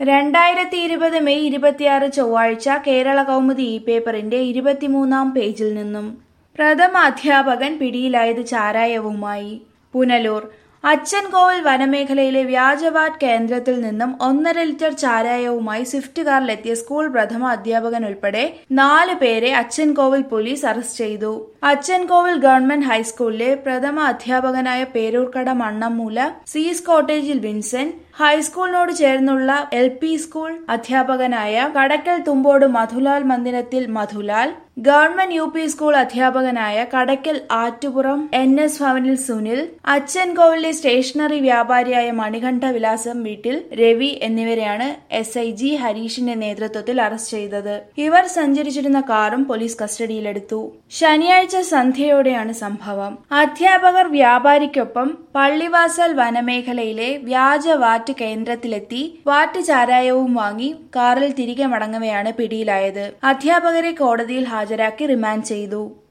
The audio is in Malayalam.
രണ്ടായിരത്തി ഇരുപത് മെയ് ഇരുപത്തിയാറ് ചൊവ്വാഴ്ച കേരള കൗമുദി ഇ പേപ്പറിന്റെ ഇരുപത്തിമൂന്നാം പേജിൽ നിന്നും പ്രഥമ അധ്യാപകൻ പിടിയിലായത് ചാരായവുമായി പുനലൂർ അച്ചൻകോവിൽ വനമേഖലയിലെ വ്യാജവാറ്റ് കേന്ദ്രത്തിൽ നിന്നും ഒന്നര ലിറ്റർ ചാരായവുമായി സ്വിഫ്റ്റ് കാറിലെത്തിയ സ്കൂൾ പ്രഥമ അധ്യാപകൻ ഉൾപ്പെടെ നാല് പേരെ അച്ചൻകോവിൽ പോലീസ് അറസ്റ്റ് ചെയ്തു അച്ചൻകോവിൽ ഗവൺമെന്റ് ഹൈസ്കൂളിലെ പ്രഥമ അധ്യാപകനായ പേരൂർക്കട മണ്ണമ്മൂല സീസ് കോട്ടേജിൽ വിൻസെന്റ് ഹൈസ്കൂളിനോട് ചേർന്നുള്ള എൽ പി സ്കൂൾ അധ്യാപകനായ കടക്കൽ തുമ്പോട് മധുലാൽ മന്ദിരത്തിൽ Madhulal government U P school അധ്യാപകനായ കടക്കൽ ആറ്റുപുറം എൻ എസ് ഭവനിൽ സുനിൽ അച്ചൻകോവിലെ സ്റ്റേഷനറി വ്യാപാരിയായ മണികണ്ഠ വിലാസം വീട്ടിൽ രവി എന്നിവരെയാണ് എസ് ഐ ജി ഹരീഷിന്റെ നേതൃത്വത്തിൽ അറസ്റ്റ് ചെയ്തത് ഇവർ സഞ്ചരിച്ചിരുന്ന കാറും പോലീസ് കസ്റ്റഡിയിലെടുത്തു ശനിയാഴ്ച സന്ധ്യയോടെയാണ് സംഭവം അധ്യാപകർ വ്യാപാരിക്കൊപ്പം പള്ളിവാസൽ വനമേഖലയിലെ വ്യാജ വാറ്റ് കേന്ദ്രത്തിലെത്തി വാറ്റ് ചാരായവും വാങ്ങി കാറിൽ തിരികെ മടങ്ങവെയാണ് പിടിയിലായത് അധ്യാപകരെ കോടതിയിൽ ഹാജരാക്കി റിമാൻഡ് ചെയ്തു